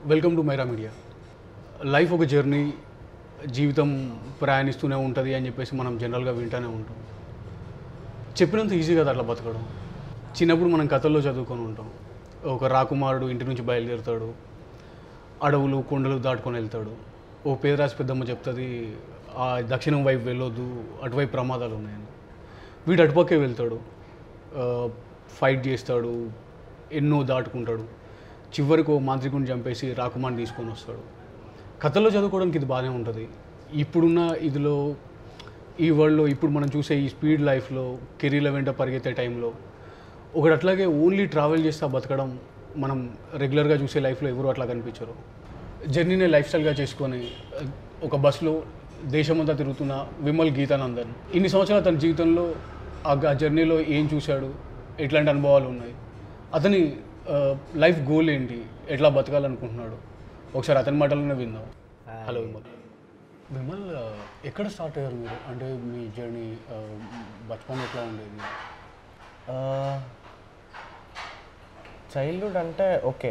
Welcome to Myra media life ఒక journey జీవితం ప్రయాణిస్తూనే ఉంటుంది అని చెప్పేసి మనం జనరల్గా వింటూనే ఉంటాం చెప్పినంత ఈజీ కదా అట్లా బతకడం చిన్నప్పుడు మనం కథల్లో చదువుకొని ఉంటాం ఒక రాకుమారుడు ఇంటి నుంచి బయలుదేరుతాడు అడవులు కొండలు దాటుకొని వెళ్తాడు ఓ పేదరాశి పెద్దమ్మ చెప్తుంది ఆ దక్షిణం వైపు వెళ్ళొద్దు అటువైపు ప్రమాదాలు ఉన్నాయని వీడు అటుపక్కే వెళ్తాడు ఆ, ఫైట్ చేస్తాడు ఎన్నో దాటుకుంటాడు చివరికి ఓ మాంత్రికుని చంపేసి రాకుమార్ని తీసుకొని వస్తాడు కథల్లో చదువుకోవడానికి ఇది బాగానే ఉంటుంది ఇప్పుడున్న ఇదిలో ఈ వరల్డ్లో ఇప్పుడు మనం చూసే ఈ స్పీడ్ లైఫ్లో కెరీర్ల వెంట పరిగెత్తే టైంలో ఒకటి అట్లాగే ఓన్లీ ట్రావెల్ చేస్తా బతకడం మనం రెగ్యులర్గా చూసే లైఫ్లో ఎవరు అట్లా కనిపించరు జర్నీని లైఫ్ స్టైల్గా చేసుకొని అహ్, ఒక బస్సులో దేశమంతా తిరుగుతున్న విమల్ గీతానందన్ ఇన్ని సంవత్సరాల తన జీవితంలో ఆ గ- ఆ జర్నీలో ఏం చూశాడు ఎట్లాంటి అనుభవాలు ఉన్నాయి అతని లైఫ్ గోల్ ఏంటి ఎట్లా బతకాలనుకుంటున్నాడు ఒకసారి అతని మాటలోనే విందాం హలో విమల్ విమల్ ఆ, ఎక్కడ స్టార్ట్ అయ్యారు మీరు అంటే మీ జర్నీ బచ్పన్ ఎట్లా ఉండేది చైల్డ్హుడ్ అంటే ఓకే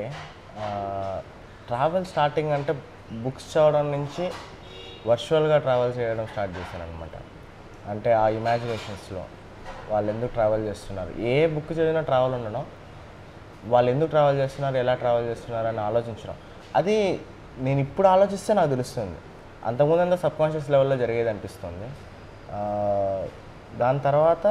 ట్రావెల్ స్టార్టింగ్ అంటే బుక్స్ చదవడం నుంచి వర్చువల్గా ట్రావెల్ చేయడం స్టార్ట్ చేశాను అనమాట అంటే ఆ ఇమాజినేషన్స్లో వాళ్ళు ఎందుకు ట్రావెల్ చేస్తున్నారు ఏ బుక్ చదివినా ట్రావెల్ ఉండడం వాళ్ళు ఎందుకు ట్రావెల్ చేస్తున్నారు ఎలా ట్రావెల్ చేస్తున్నారు అని ఆలోచించడం అది నేను ఇప్పుడు ఆలోచిస్తే నాకు తెలుస్తుంది అంతకుముందు అంతా సబ్ కాన్షియస్ లెవెల్లో జరిగేది అనిపిస్తుంది ఆ, దాని తర్వాత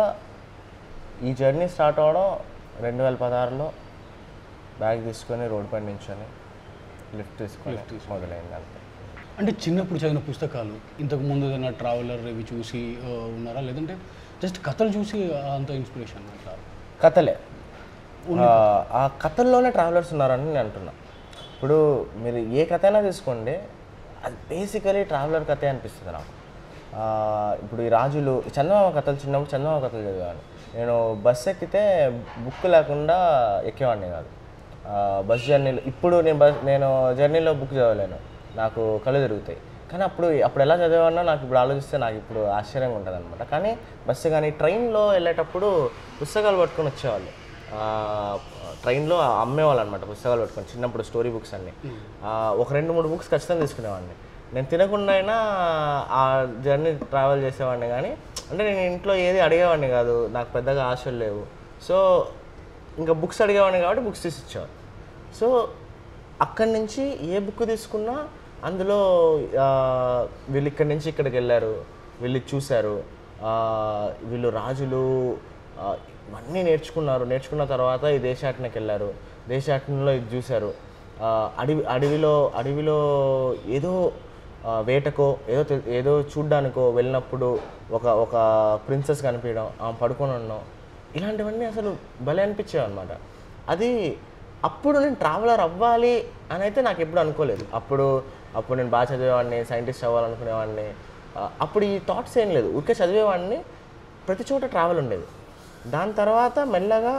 ఈ జర్నీ స్టార్ట్ అవడం రెండు వేల పదహారులో బ్యాగ్ తీసుకొని రోడ్ పైన నించొని లిఫ్ట్ తీసుకొని మొదలైంది అంతే అంటే చిన్నప్పుడు చదివిన పుస్తకాలు ఇంతకు ముందు ఏదైనా ట్రావెలర్ ఇవి చూసి ఆ, ఉన్నారా లేదంటే జస్ట్ కథలు చూసి అంత ఇన్స్పిరేషన్ అట్లా కథలే ఆ, ఆ కథల్లోనే ట్రావెలర్స్ ఉన్నారని నేను అంటున్నా ఇప్పుడు మీరు ఏ కథ అయినా తీసుకోండి అది బేసికలీ ట్రావెలర్ కథే అనిపిస్తుంది నాకు ఆ, ఇప్పుడు ఈ రాజులు చందమామ కథలు చిన్నప్పుడు చందమామ కథలు చదివాను నేను బస్ ఎక్కితే బుక్ లేకుండా ఎక్కేవాడిని కాదు ఆ, బస్ జర్నీలో ఇప్పుడు నేను బస్ నేను జర్నీలో బుక్ చదవలేను నాకు కళ్ళు తిరుగుతాయి కానీ అప్పుడు అప్పుడు ఎలా చదివానో నాకు ఇప్పుడు ఆలోచిస్తే నాకు ఇప్పుడు ఆశ్చర్యంగా ఉంటుంది అనమాట కానీ బస్సు కానీ ట్రైన్లో వెళ్ళేటప్పుడు పుస్తకాలు పట్టుకొని వచ్చేవాళ్ళు ఆ, ట్రైన్లో అమ్మేవాళ్ళు అనమాట పుస్తకాలు పట్టుకొని చిన్నప్పుడు స్టోరీ బుక్స్ అన్ని ఆ, ఒక రెండు మూడు బుక్స్ ఖచ్చితంగా తీసుకునేవాడిని నేను తినకుండా అయినా ఆ జర్నీ ట్రావెల్ చేసేవాడిని కానీ అంటే నేను ఇంట్లో ఏది అడిగేవాడిని కాదు నాకు పెద్దగా ఆశలు లేవు సో ఇంకా బుక్స్ అడిగేవాడిని కాబట్టి బుక్స్ తీసి ఇచ్చేవాడు సో అక్కడి నుంచి ఏ బుక్ తీసుకున్నా అందులో ఆ, వీళ్ళు ఇక్కడి నుంచి ఇక్కడికి వెళ్ళారు వీళ్ళు ఇది చూశారు ఆ, వీళ్ళు రాజులు ఆ, ఇవన్నీ నేర్చుకున్నారు నేర్చుకున్న తర్వాత ఈ దేశాటనకి వెళ్ళారు దేశాటనలో ఇది చూశారు ఆ, అడవి అడవిలో అడవిలో ఏదో ఆ, వేటకో ఏదో తె- ఏదో చూడ్డానికో వెళ్ళినప్పుడు ఒక ఒక ప్రిన్సెస్ కనిపించడం ఆమె పడుకొని ఉండడం ఇలాంటివన్నీ అసలు భలే అనిపించేవి అనమాట అది అప్పుడు నేను ట్రావెలర్ అవ్వాలి అని అయితే నాకు ఎప్పుడు అనుకోలేదు అప్పుడు అప్పుడు నేను బాగా చదివేవాడిని సైంటిస్ట్ అవ్వాలనుకునేవాడిని ఆ, అప్పుడు ఈ థాట్స్ ఏం లేదు ఊరికే చదివేవాడిని ప్రతి చోట ట్రావెల్ ఉండేది దాని తర్వాత మెల్లగా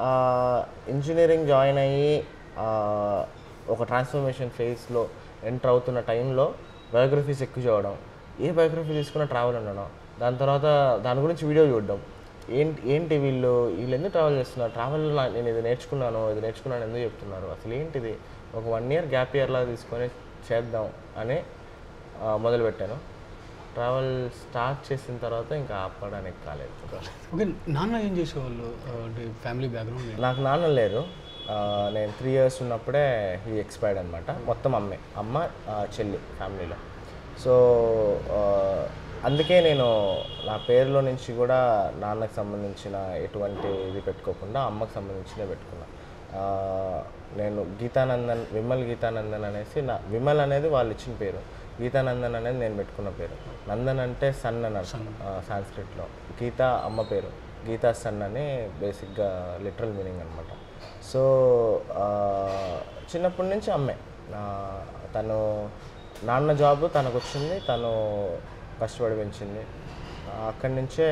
ఇంజనీరింగ్ జాయిన్ అయ్యి ఆ, ఒక ట్రాన్స్ఫర్మేషన్ ఫేజ్లో ఎంటర్ అవుతున్న టైంలో బయోగ్రఫీస్ ఎక్కువ చదవడం ఏ బయోగ్రఫీ తీసుకున్నా ట్రావెల్ ఉండడం దాని తర్వాత దాని గురించి వీడియో చూడడం ఏంటి ఏంటి వీళ్ళు వీళ్ళు ఎందుకు ట్రావెల్ చేస్తున్నారు ట్రావెల్ నేను ఇది నేర్చుకున్నాను ఇది నేర్చుకున్నాను ఎందుకు చెప్తున్నారు అసలు ఏంటిది ఒక వన్ ఇయర్ గ్యాప్ ఇయర్ లాగా తీసుకొని చేద్దాం అని ఆ, మొదలుపెట్టాను ట్రావెల్ స్టార్ట్ చేసిన తర్వాత ఇంకా ఆపడానికి కాలేదు ఓకే నాన్న ఏం చేసేవాళ్ళు ఆ, అంటే ఫ్యామిలీ బ్యాక్గ్రౌండ్ నాకు నాన్న లేరు ఆ, నేను త్రీ ఇయర్స్ ఉన్నప్పుడే ఈ ఎక్స్పైర్డ్ అనమాట మొత్తం అమ్మే అమ్మ ఆ, చెల్లి ఫ్యామిలీలో సో ఆ, అందుకే నేను నా పేరులో నుంచి కూడా నాన్నకు సంబంధించిన ఎటువంటి ఇది పెట్టుకోకుండా అమ్మకు సంబంధించినే పెట్టుకున్నా ఆ, నేను గీతానందన్ విమల్ గీతానందన్ అనేసి నా విమల్ అనేది వాళ్ళు ఇచ్చిన పేరు గీతానందన్ అనేది నేను పెట్టుకున్న పేరు నందన్ అంటే సన్ అని అర్థం సాంస్క్రిట్లో గీత అమ్మ పేరు గీతా సన్ అని బేసిక్గా లిటరల్ మీనింగ్ అనమాట సో ఆ, చిన్నప్పటి నుంచి అమ్మే ఆ, తను నాన్న జాబ్ తనకు వచ్చింది తను కష్టపడి పెంచింది ఆ, అక్కడి నుంచే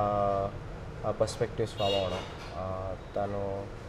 ఆ పర్స్పెక్టివ్స్ ఫామ్ అవడం ఆ, తను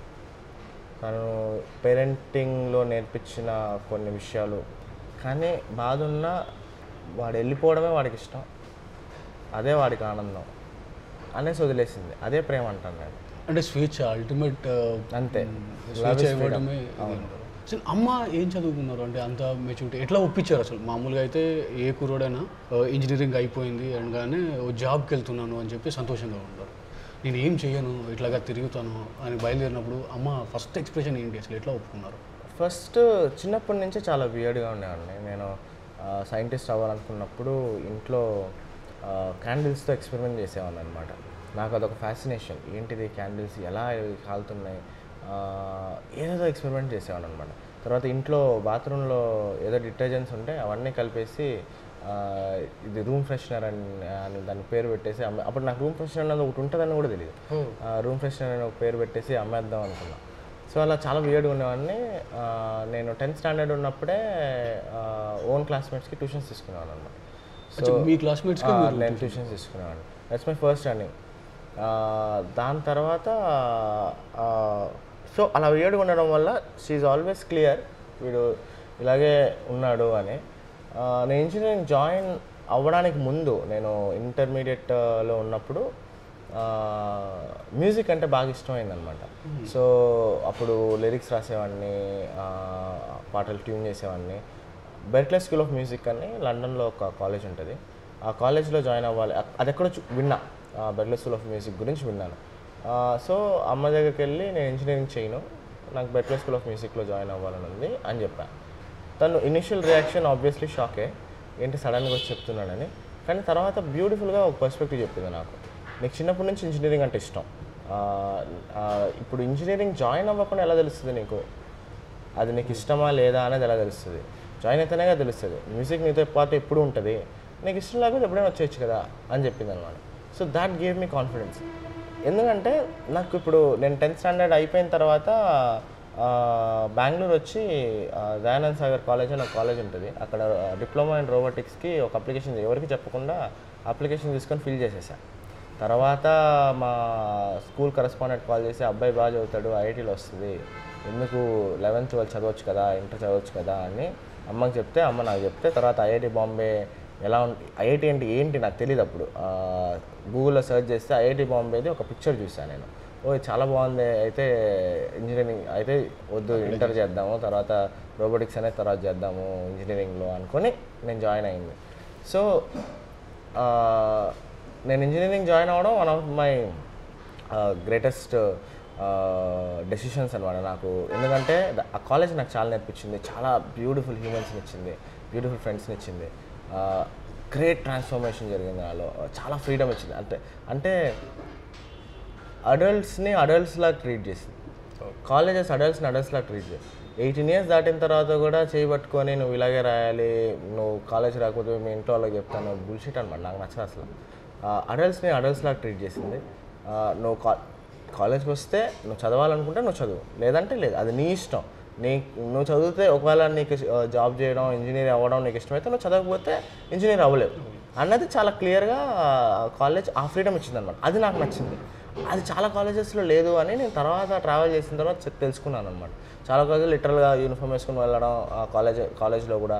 తను పేరెంటింగ్లో నేర్పించిన కొన్ని విషయాలు కానీ బాధ ఉన్నా వాడు వెళ్ళిపోవడమే వాడికి ఇష్టం అదే వాడికి ఆనందం అనేసి వదిలేసింది అదే ప్రేమ అంటాను నేను అంటే స్వేచ్ఛ అల్టిమేట్ అంతే స్వేచ్ఛ ఇవ్వడమే ఇది అంటారు. అసలు అమ్మ ఏం చదువుకున్నారు అంటే అంత మెచ్యూరిటీ ఎట్లా ఒప్పించారు అసలు మామూలుగా అయితే ఏ కుర్రోడైనా ఇంజనీరింగ్ అయిపోయింది అనగానే ఓ జాబ్కి వెళ్తున్నాను అని చెప్పి సంతోషంగా ఉంటారు నేను ఏం చేయను ఇట్లాగా తిరుగుతాను అని బయలుదేరినప్పుడు అమ్మ ఫస్ట్ ఎక్స్ప్రెషన్ ఏంటి అసలు ఎట్లా ఒప్పుకున్నారు ఫస్ట్ చిన్నప్పటి నుంచే చాలా వియర్డ్గా ఉండేవాడిని నేను సైంటిస్ట్ అవ్వాలనుకున్నప్పుడు ఇంట్లో క్యాండిల్స్తో ఎక్స్పెరిమెంట్ చేసేవాడిని అనమాట నాకు అదొక ఫ్యాసినేషన్ ఏంటిది క్యాండిల్స్ ఎలా ఇవి కాలుతున్నాయి ఆ, ఏదేదో ఎక్స్పెరిమెంట్ చేసేవాడిని అనమాట తర్వాత ఇంట్లో బాత్రూంలో ఏదో డిటర్జెంట్స్ ఉంటే అవన్నీ కలిపేసి ఆ, ఇది రూమ్ ఫ్రెషనర్ అని అని దాని పేరు పెట్టేసి అమ్మే అప్పుడు నాకు రూమ్ ఫ్రెషనర్ అనేది ఒకటి ఉంటుందని కూడా తెలియదు రూమ్ ఫ్రెషనర్ అని ఒక పేరు పెట్టేసి అమ్మేద్దాం అనుకున్నా సో అలా చాలా వియర్డ్గా ఉండేవాడిని ఆ, నేను టెన్త్ స్టాండర్డ్ ఉన్నప్పుడే ఓన్ క్లాస్మేట్స్కి ట్యూషన్స్ తీసుకునేవాడు అనమాట అచ్చా, మీ క్లాస్మేట్స్ ఆ, నేను ట్యూషన్స్ తీసుకునేవాడిని దట్స్ మై ఫస్ట్ రన్నింగ్ దాని తర్వాత సో అలా వియర్డ్గా ఉండడం వల్ల షీఈ్ ఆల్వేస్ క్లియర్ వీడు ఇలాగే ఉన్నాడు అని ఆ, నేను ఇంజనీరింగ్ జాయిన్ అవ్వడానికి ముందు నేను ఇంటర్మీడియట్లో ఉన్నప్పుడు మ్యూజిక్ అంటే బాగా ఇష్టమైంది అనమాట సో అప్పుడు లిరిక్స్ రాసేవాడిని ఆ, పాటలు ట్యూన్ చేసేవాడిని బెర్క్లే స్కూల్ ఆఫ్ మ్యూజిక్ అని లండన్లో ఒక కాలేజ్ ఉంటుంది ఆ కాలేజ్లో జాయిన్ అవ్వాలి అక్- అది ఎక్కడో చూ- విన్నా బెర్క్లే స్కూల్ ఆఫ్ మ్యూజిక్ గురించి విన్నాను ఆ, సో అమ్మ దగ్గరికి వెళ్ళి నేను ఇంజనీరింగ్ చేయను నాకు బెర్క్లే స్కూల్ ఆఫ్ మ్యూజిక్లో జాయిన్ అవ్వాలని ఉంది అని చెప్పాను తను ఇనిషియల్ రియాక్షన్ ఆబ్వియస్లీ షాకే ఏంటి సడన్గా వచ్చి చెప్తున్నాడని కానీ తర్వాత బ్యూటిఫుల్గా ఒక పర్స్పెక్టివ్ చెప్పింది నాకు నీకు చిన్నప్పటి నుంచి ఇంజనీరింగ్ అంటే ఇష్టం ఆ, ఆ, ఇప్పుడు ఇంజనీరింగ్ జాయిన్ అవ్వకుండా ఎలా తెలుస్తుంది నీకు అది నీకు ఇష్టమా లేదా అనేది ఎలా తెలుస్తుంది జాయిన్ అయితేనే తెలుస్తుంది మ్యూజిక్ నీతో పాటు ఎప్పుడు ఉంటుంది నీకు ఇష్టం లేకపోతే ఎప్పుడైనా వచ్చేయచ్చు కదా అని చెప్పింది అనమాట so that gave me confidence ఎందుకంటే నాకు ఇప్పుడు నేను టెన్త్ స్టాండర్డ్ అయిపోయిన తర్వాత ఆ, బెంగళూరు వచ్చి ఆ, దయానంద్ సాగర్ కాలేజ్ అని ఒక కాలేజ్ ఉంటుంది అక్కడ డిప్లొమా ఇన్ రోబోటిక్స్కి ఒక అప్లికేషన్ ఎవరికి చెప్పకుండా అప్లికేషన్ తీసుకొని ఫిల్ చేసేసాను తర్వాత మా స్కూల్ కరెస్పాండెంట్ కాల్ చేసి అబ్బాయి బాగా చదువుతాడు ఐఐటీలో వస్తుంది ఎందుకు లెవెన్త్ ట్వెల్త్ చదవచ్చు కదా ఇంటర్ చదవచ్చు కదా అని అమ్మకి చెప్తే అమ్మ నాకు చెప్తే తర్వాత ఐఐటి బాంబే ఎలా ఉంటుంది ఐఐటి అంటే ఏంటి నాకు తెలియదు అప్పుడు ఆ, గూగుల్లో సెర్చ్ చేస్తే ఐఐటి బాంబేది ఒక పిక్చర్ చూసాను నేను ఓ ఇది చాలా బాగుంది అయితే ఇంజనీరింగ్ అయితే వద్దు ఇంటర్ చేద్దాము తర్వాత రోబోటిక్స్ అనేది తర్వాత చేద్దాము ఇంజనీరింగ్లో అనుకొని నేను జాయిన్ అయింది సో ఆ, నేను ఇంజనీరింగ్ జాయిన్ అవ్వడం one of my greatest decisions అనమాట నాకు ఎందుకంటే ద- ఆ కాలేజ్ నాకు చాలా నేర్పించింది చాలా బ్యూటిఫుల్ హ్యూమన్స్ని ఇచ్చింది బ్యూటిఫుల్ ఫ్రెండ్స్ని ఇచ్చింది గ్రేట్ ట్రాన్స్ఫర్మేషన్ జరిగింది నాలో చాలా ఫ్రీడమ్ ఇచ్చింది అంటే అంటే అడల్ట్స్ని అడల్ట్స్లా ట్రీట్ చేసింది కాలేజెస్ అడల్ట్స్ని అడల్ట్స్లా ట్రీట్ చేసి ఎయిటీన్ ఇయర్స్ దాటిన తర్వాత కూడా చేయబట్టుకొని నువ్వు ఇలాగే రాయాలి నువ్వు కాలేజ్ రాకపోతే మీ ఇంట్లో వాళ్ళకి చెప్తాను బుల్షిట్ అనమాట నాకు నచ్చదు అసలు అడల్ట్స్ని అడల్ట్స్లా ట్రీట్ చేసింది ఆ, నువ్వు కా కాలేజ్కి వస్తే నువ్వు చదవాలనుకుంటే నువ్వు చదువు లేదంటే లేదు అది నీ ఇష్టం నీ నువ్వు చదివితే ఒకవేళ నీకు జాబ్ చేయడం ఇంజనీర్ అవ్వడం నీకు ఇష్టమైతే నువ్వు చదవకపోతే ఇంజనీర్ అవ్వలేవు అన్నది చాలా క్లియర్గా కాలేజ్ ఆ ఫ్రీడమ్ ఇచ్చిందనమాట అది నాకు నచ్చింది అది చాలా కాలేజెస్లో లేదు అని నేను తర్వాత ట్రావెల్ చేసిన తర్వాత చె- తెలుసుకున్నాను అనమాట చాలా కాలేజీలు లిటరల్గా యూనిఫామ్ వేసుకుని వెళ్ళడం ఆ కాలేజ్ కాలేజ్లో కూడా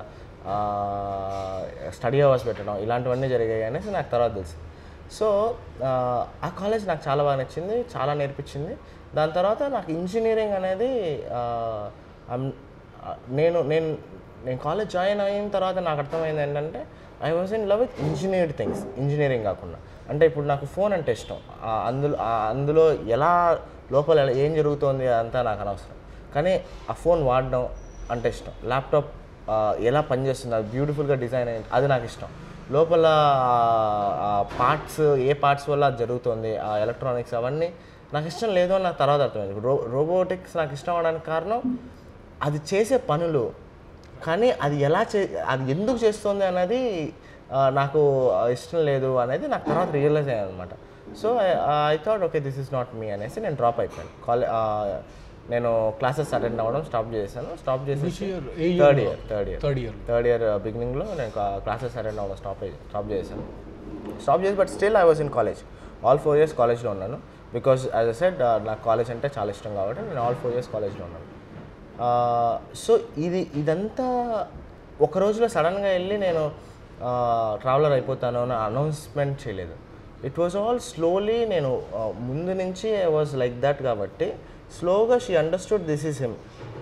స్టడీ అవర్స్ పెట్టడం ఇలాంటివన్నీ జరిగాయి అనేసి నాకు తర్వాత తెలుసు సో ఆ, ఆ కాలేజ్ నాకు చాలా బాగా నచ్చింది చాలా నేర్పించింది దాని తర్వాత నాకు ఇంజనీరింగ్ అనేది ఆ, అమ్- ఆ, నేను నేను నేను కాలేజ్ జాయిన్ అయిన తర్వాత నాకు అర్థమైంది ఏంటంటే I was in love with engineered things engineering కాకుండా అంటే ఇప్పుడు నాకు ఫోన్ అంటే ఇష్టం ఆ అందులో ఆ అందులో ఎలా లోపల ఎలా- ఏం జరుగుతోంది అంతా నాకు అనవసరం కానీ ఆ ఫోన్ వాడడం అంటే ఇష్టం ల్యాప్టాప్ ఆ, ఎలా పనిచేస్తుంది అది బ్యూటిఫుల్గా డిజైన్ అయింది అది నాకు ఇష్టం లోపల పార్ట్స్ ఏ పార్ట్స్ వల్ల అది జరుగుతుంది ఆ ఎలక్ట్రానిక్స్ అవన్నీ నాకు ఇష్టం లేదు అని నాకు తర్వాత అర్థమైంది రో రోబోటిక్స్ నాకు ఇష్టం అవడానికి కారణం అది చేసే పనులు కానీ అది ఎలా చే అది ఎందుకు చేస్తుంది అనేది ఆ, నాకు ఇష్టం లేదు అనేది నాకు తర్వాత రియలైజ్ అయ్యాను అనమాట so I thought okay this is not me అనేసి నేను డ్రాప్ అయిపోయాను కాలే నేను క్లాసెస్ అటెండ్ అవ్వడం స్టాప్ చేశాను స్టాప్ చేసి year? ఏ year థర్డ్ లో? Year third year third year third year బిగినింగ్లో నేను క్లాసెస్ అటెండ్ అవ్వడం స్టాప్ అయ్యి స్టాప్ చేశాను స్టాప్ చేసి but still I was in college all four years కాలేజ్లో ఉన్నాను బికాస్ యాజ్ అ సెడ్ నాకు కాలేజ్ అంటే చాలా ఇష్టం కాబట్టి నేను ఆల్ ఫోర్ ఇయర్స్ కాలేజ్లో ఉన్నాను సో ఇది ఇదంతా ఒక రోజులో సడన్గా వెళ్ళి నేను ట్రావెలర్ అయిపోతాను అని అనౌన్స్మెంట్ చేయలేదు ఇట్ వాజ్ ఆల్ స్లోలీ నేను ఆ, ముందు నుంచి ఐ వాజ్ లైక్ దట్ కాబట్టి స్లోగా she understood this is him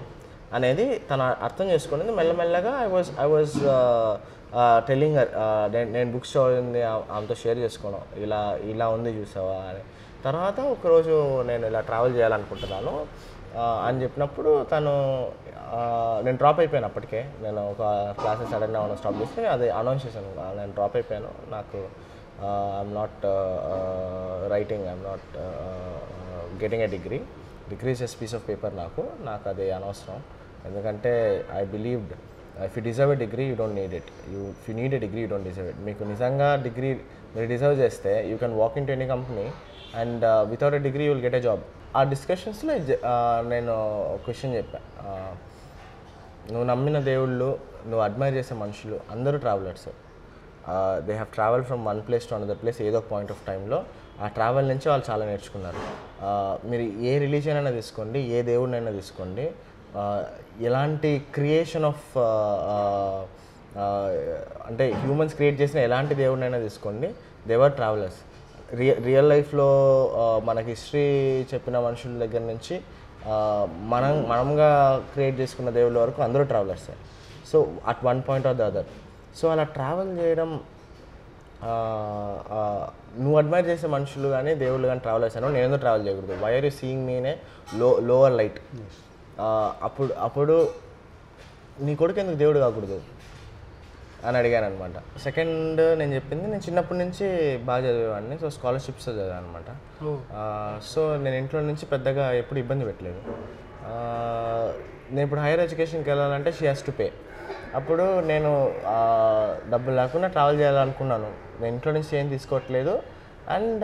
అనేది తను అర్థం చేసుకునేది మెల్లమెల్లగా I was I was telling నేను నేను బుక్స్ చదివింది ఆ- ఆమెతో షేర్ చేసుకోవడం ఇలా ఇలా ఉంది చూసావా అని తర్వాత ఒకరోజు నేను ఇలా ట్రావెల్ చేయాలనుకుంటున్నాను ఆ, అని చెప్పినప్పుడు తను ఆ, నేను డ్రాప్ అయిపోయాను అప్పటికే నేను ఒక క్లాసెస్ సడన్గా ఏమైనా స్టాప్ చేస్తే అది అనౌన్స్ చేశాను ఆ, నేను డ్రాప్ అయిపోయాను నాకు I'm not writing I'm not getting a degree degree just piece of paper నాకు నాకు అది అనవసరం ఎందుకంటే I believed if you deserve a degree you don't need it you if you need a degree you don't deserve it మీకు నిజంగా degree మీరు deserve చేస్తే you can walk in to any company and without a degree you will get a job ఆ డిస్కషన్స్లో నేను question చెప్పా Uh, నువ్వు నమ్మిన దేవుళ్ళు నువ్వు అడ్మైర్ చేసే మనుషులు అందరూ travelers they have travel from one place to another place ఏదో ఒక పాయింట్ ఆఫ్ టైంలో ఆ ట్రావెల్ నుంచి వాళ్ళు చాలా నేర్చుకున్నారు Uh, మీరు ఏ రిలీజియన్ అయినా తీసుకోండి ఏ దేవుడినైనా తీసుకోండి uh, ఎలాంటి క్రియేషన్ ఆఫ్ అంటే హ్యూమన్స్ క్రియేట్ చేసిన ఎలాంటి దేవుడినైనా తీసుకోండి దేవర్ ట్రావెలర్స్ రియ రియల్ లైఫ్లో మనకి హిస్టరీ చెప్పిన మనుషుల దగ్గర నుంచి ఆ, మనం మనంగా క్రియేట్ చేసుకున్న దేవుళ్ళ వరకు అందరూ ట్రావెలర్సే so at one point or the other so అలా ట్రావెల్ చేయడం ఆ, ఆ, నువ్వు అడ్మైర్ చేసే మనుషులు కానీ దేవుళ్ళు కానీ ట్రావెలర్స్ అని నేను ఎందుకు ట్రావెల్ చేయకూడదు వై ఆర్ యూ సీయింగ్ మీనే లో లోవర్ లైట్ అప్పుడు అప్పుడు నీ కొడుకు ఎందుకు దేవుడు కాకూడదు అని అడిగాను అనమాట సెకండ్ నేను చెప్పింది నేను చిన్నప్పటి నుంచి బాగా చదివేవాడిని సో స్కాలర్షిప్స్ చదివాను అనమాట సో నేను ఇంట్లో నుంచి పెద్దగా ఎప్పుడు ఇబ్బంది పెట్టలేదు ఆ, నేను ఇప్పుడు హైయర్ ఎడ్యుకేషన్కి వెళ్ళాలంటే షీ హాస్ టు పే అప్పుడు నేను ఆ, డబ్బులు లేకుండా ట్రావెల్ చేయాలనుకున్నాను నేను ఇంట్లో నుంచి ఏం తీసుకోవట్లేదు అండ్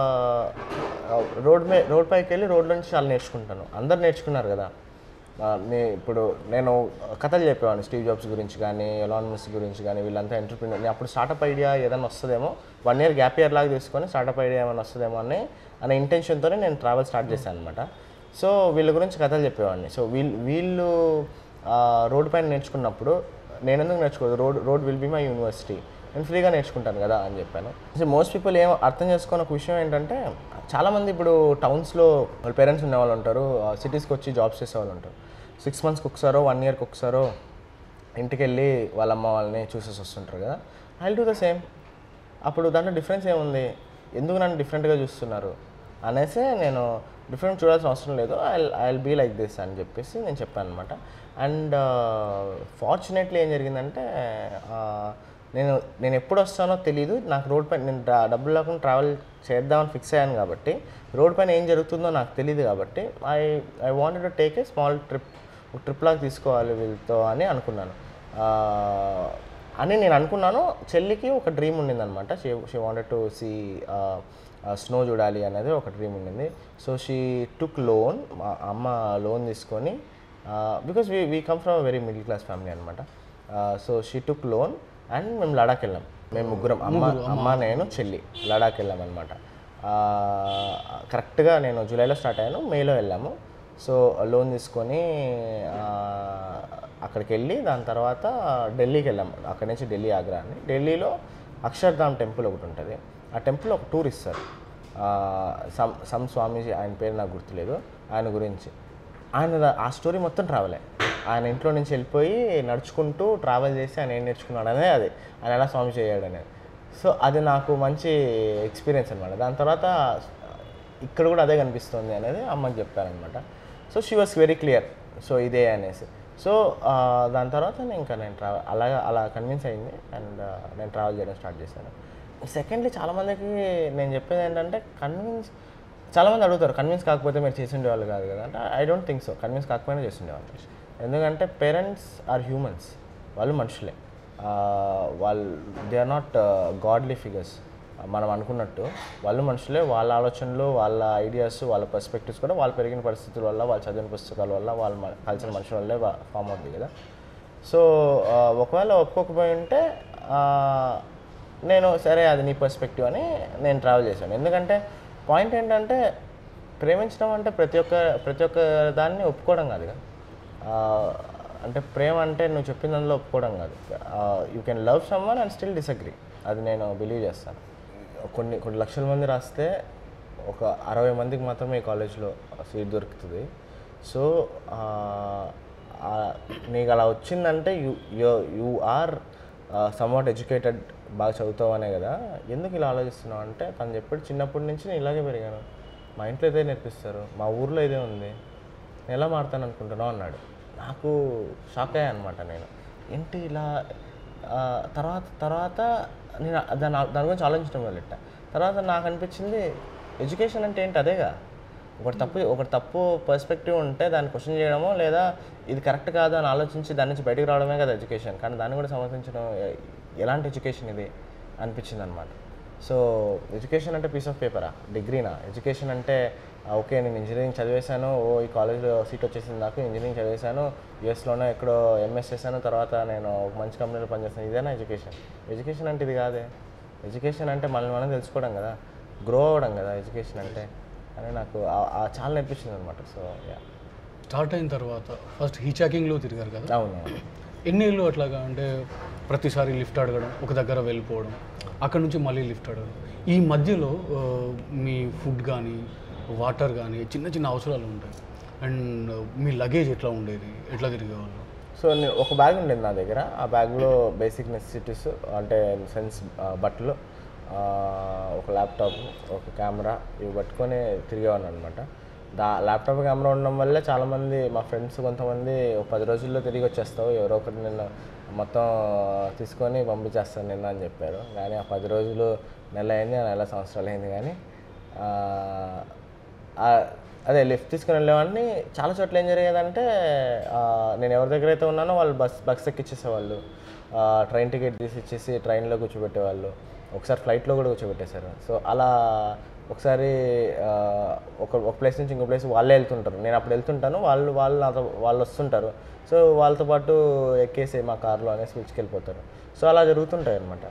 రోడ్ మే రోడ్ పైకి వెళ్ళి రోడ్లో నుంచి చాలా నేర్చుకుంటాను అందరు నేర్చుకున్నారు కదా ఆ, నే ఇప్పుడు నేను కథలు చెప్పేవాడిని స్టీవ్ జాబ్స్ గురించి కానీ ఎలాన్ మస్క్ గురించి కానీ వీళ్ళంతా ఎంటర్ప్రినర్ నేను అప్పుడు స్టార్టప్ ఐడియా ఏదైనా వస్తుందేమో వన్ ఇయర్ గ్యాప్ ఇయర్ లాగా తీసుకొని స్టార్టప్ ఐడియా ఏమైనా వస్తుందేమో అని అనే ఇంటెన్షన్తోనే నేను ట్రావెల్ స్టార్ట్ చేశాను అనమాట సో వీళ్ళ గురించి కథలు చెప్పేవాడిని సో వీళ్ళు వీళ్ళు రోడ్ పైన నేర్చుకున్నప్పుడు నేను ఎందుకు నేర్చుకోదు road road will be my university నేను ఫ్రీగా నేర్చుకుంటాను కదా అని చెప్పాను సో మోస్ట్ పీపుల్ ఏం అర్థం చేసుకున్న ఒక విషయం ఏంటంటే చాలామంది ఇప్పుడు టౌన్స్లో వాళ్ళ పేరెంట్స్ ఉన్న వాళ్ళు ఉంటారు సిటీస్కి వచ్చి జాబ్స్ చేసే వాళ్ళు ఉంటారు సిక్స్ మంత్స్కి ఒకసారో వన్ ఇయర్కి ఒకసారో ఇంటికి వెళ్ళి వాళ్ళ అమ్మ వాళ్ళని చూసేసి వస్తుంటారు కదా ఐ డూ ద సేమ్ అప్పుడు దాంట్లో డిఫరెన్స్ ఏముంది ఎందుకు నన్ను డిఫరెంట్గా చూస్తున్నారు అనేసి నేను డిఫరెంట్ చూడాల్సిన అవసరం లేదు I I be like this అని చెప్పేసి నేను చెప్పాను అనమాట అండ్ ఫార్చునేట్లీ ఏం జరిగిందంటే ఆ, నేను నేను ఎప్పుడు వస్తానో తెలియదు నాకు రోడ్ పైన నేను డా- డబ్బులు లేకుండా ట్రావెల్ చేద్దామని ఫిక్స్ అయ్యాను కాబట్టి రోడ్ పైన ఏం జరుగుతుందో నాకు తెలియదు కాబట్టి I I wanted to take a small trip ఒక ట్రిప్ లాగా తీసుకోవాలి వీళ్ళతో అని అనుకున్నాను ఆ, అని నేను అనుకున్నాను చెల్లికి ఒక డ్రీమ్ ఉండిందనమాట she she wanted to see snow చూడాలి అనేది ఒక డ్రీమ్ ఉండింది సో షీ టుక్ లోన్ మా అమ్మ లోన్ తీసుకొని because we we come from very middle class family అనమాట so she took loan and మేము లడాక్ వెళ్ళాం మేము ముగ్గురం అమ్మ అమ్మ నేను చెల్లి లడాక్ వెళ్ళాం అనమాట కరెక్ట్గా నేను జూలైలో స్టార్ట్ అయ్యాను మేలో వెళ్ళాము సో లోన్ తీసుకొని ఆ, అక్కడికి వెళ్ళి దాని తర్వాత ఢిల్లీకి వెళ్ళాము అక్కడి నుంచి ఢిల్లీ ఆగ్రా అని ఢిల్లీలో అక్షర్ధామ్ టెంపుల్ ఒకటి ఉంటుంది ఆ టెంపుల్ ఒక టూర్ ఇస్తారు ఆ, సమ్ సమ్ స్వామీజీ ఆయన పేరు నాకు గుర్తులేదు ఆయన గురించి ఆయన దా- ఆ స్టోరీ మొత్తం ట్రావెలే ఆయన ఇంట్లో నుంచి వెళ్ళిపోయి నడుచుకుంటూ ట్రావెల్ చేసి ఆయన ఏం నేర్చుకున్నాడు అనేది అది ఆయన ఎలా స్వామి చేయడు అనేది సో అది నాకు మంచి ఎక్స్పీరియన్స్ అనమాట దాని తర్వాత ఇక్కడ కూడా అదే కనిపిస్తుంది అనేది అమ్మకి చెప్పారనమాట so she was very clear so ఇదే అనేసి సో దాని తర్వాత నేను ఇంకా నేను ట్రావెల్ అలా అలా కన్విన్స్ అయింది అండ్ నేను ట్రావెల్ చేయడం స్టార్ట్ చేశాను సెకండ్లీ చాలామందికి నేను చెప్పేది ఏంటంటే కన్విన్స్ చాలామంది అడుగుతారు కన్విన్స్ కాకపోతే మీరు చేసి ఉండేవాళ్ళు కాదు కదా అంటే I don't think so convince కాకపోయినా చేసి ఉండేవాళ్ళు ఎందుకంటే పేరెంట్స్ ఆర్ హ్యూమన్స్ వాళ్ళు మనుషులే ఆ, వాళ్ళు they are not godly figures మనం అనుకున్నట్టు వాళ్ళు మనుషులే వాళ్ళ ఆలోచనలు వాళ్ళ ఐడియాస్ వాళ్ళ పర్స్పెక్టివ్స్ కూడా వాళ్ళు పెరిగిన పరిస్థితుల వల్ల వాళ్ళు చదివిన పుస్తకాల వల్ల వాళ్ళు మ- కలిసిన మనుషుల వల్లే ఫామ్ అవుతుంది కదా సో ఆ, ఒకవేళ ఒప్పుకోకపోయి ఉంటే ఆ, నేను సరే అది నీ పర్స్పెక్టివ్ అని నేను ట్రావెల్ చేశాను ఎందుకంటే పాయింట్ ఏంటంటే ప్రేమించడం అంటే ప్రతి ఒక్క ప్రతి ఒక్క దాన్ని ఒప్పుకోవడం కాదు కదా ఆ, అంటే ప్రేమ అంటే నువ్వు చెప్పిన దానిలో ఒప్పుకోవడం కాదు you can love someone and still disagree అది నేను బిలీవ్ చేస్తాను కొన్ని కొన్ని లక్షల మంది రాస్తే ఒక అరవై మందికి మాత్రమే ఈ కాలేజ్లో సీట్ దొరుకుతుంది సో ఆ, ఆ, నీకు అలా వచ్చిందంటే you you are somewhat educated బాగా చదువుతావు అనే కదా ఎందుకు ఇలా ఆలోచిస్తున్నావు అంటే తను చెప్పాడు చిన్నప్పటి నుంచి నేను ఇలాగే పెరిగాను మా ఇంట్లో ఇదే నేర్పిస్తారు మా ఊర్లో ఇదే ఉంది నేను ఎలా మారుతాను అనుకుంటున్నావు అన్నాడు నాకు షాక్ అయ్యా అనమాట నేను ఏంటి ఇలా ఆ, తర్వాత తర్వాత నేను దాని దాని గురించి ఆలోచించడం మొదలెట్ట తర్వాత నాకు అనిపించింది ఎడ్యుకేషన్ అంటే ఏంటి అదేగా ఒకటి తప్పు ఒకటి తప్పు పర్స్పెక్టివ్ ఉంటే దాన్ని క్వశ్చన్ చేయడమో లేదా ఇది కరెక్ట్ కాదు అని ఆలోచించి దాని నుంచి బయటకు రావడమే కదా ఎడ్యుకేషన్ కానీ దాన్ని కూడా సమర్థించడం ఎ- ఎలాంటి ఎడ్యుకేషన్ ఇది అనిపించింది అనమాట సో ఎడ్యుకేషన్ అంటే పీస్ ఆఫ్ పేపరా డిగ్రీనా ఎడ్యుకేషన్ అంటే ఆ, ఓకే నేను ఇంజనీరింగ్ చదివేశాను ఓ ఈ కాలేజ్లో సీట్ వచ్చేసింది నాకు ఇంజనీరింగ్ చదివేశాను యూఎస్లోనే ఎక్కడో ఎంఎస్ చేశాను తర్వాత నేను ఒక మంచి కంపెనీలో పనిచేస్తాను ఇదేనా ఎడ్యుకేషన్ ఎడ్యుకేషన్ అంటే ఇది కాదే ఎడ్యుకేషన్ అంటే మనల్ని మనం తెలుసుకోవడం కదా గ్రో అవ్వడం కదా ఎడ్యుకేషన్ అంటే అని నాకు ఆ- ఆ చాలా నేర్పించింది అనమాట సో యా స్టార్ట్ అయిన తర్వాత ఫస్ట్ హీచాకింగ్లో తిరిగారు కదా అవును ఎన్ని ఏళ్ళు అట్లాగా అంటే ప్రతిసారి లిఫ్ట్ అడగడం ఒక దగ్గర వెళ్ళిపోవడం అక్కడ నుంచి మళ్ళీ లిఫ్ట్ అడగడం ఈ మధ్యలో ఆ, మీ ఫుడ్ కానీ వాటర్ కానీ చిన్న చిన్న అవసరాలు ఉంటాయి అండ్ మీ లగేజ్ ఎట్లా ఉండేది ఎట్లా తిరిగేవాళ్ళు సో నేను ఒక బ్యాగ్ ఉండేది నా దగ్గర ఆ బ్యాగ్లో బేసిక్ నెసెసిటీస్ అంటే సెన్స్ బట్టలు ఆ, ఒక ల్యాప్టాప్ ఒక కెమెరా ఇవి పట్టుకొని తిరిగేవాడిని అనమాట దా ల్యాప్టాప్ కెమెరా ఉండడం వల్ల చాలామంది మా ఫ్రెండ్స్ కొంతమంది ఒక పది రోజుల్లో తిరిగి వచ్చేస్తావు ఎవరో ఒకటి నిన్ను మొత్తం తీసుకొని పంపించేస్తాను నిన్న అని చెప్పారు కానీ ఆ పది రోజులు నెల అయింది ఆ నెల సంవత్సరాలు అయింది కానీ ఆ, ఆ, అదే లిఫ్ట్ తీసుకుని వెళ్ళేవాడిని చాలా చోట్ల ఏం జరిగేదంటే ఆ, నేను ఎవరి దగ్గర అయితే ఉన్నానో వాళ్ళు బస్ బస్ ఎక్కిచ్చేసేవాళ్ళు ఆ, ట్రైన్ టికెట్ తీసి ఇచ్చేసి ట్రైన్లో కూర్చోబెట్టేవాళ్ళు ఒకసారి ఫ్లైట్లో కూడా కూర్చోబెట్టేశారు సో అలా ఒకసారి ఆ, ఒక ఒక ప్లేస్ నుంచి ఇంకో ప్లేస్ వాళ్ళే వెళ్తుంటారు నేను అప్పుడు వెళ్తుంటాను వాళ్ళు వాళ్ళు నాతో వాళ్ళు వస్తుంటారు సో వాళ్ళతో పాటు ఎక్కేసి మా కార్లో అనేసి పిలుచుకెళ్ళిపోతారు సో అలా జరుగుతుంటాయి అనమాట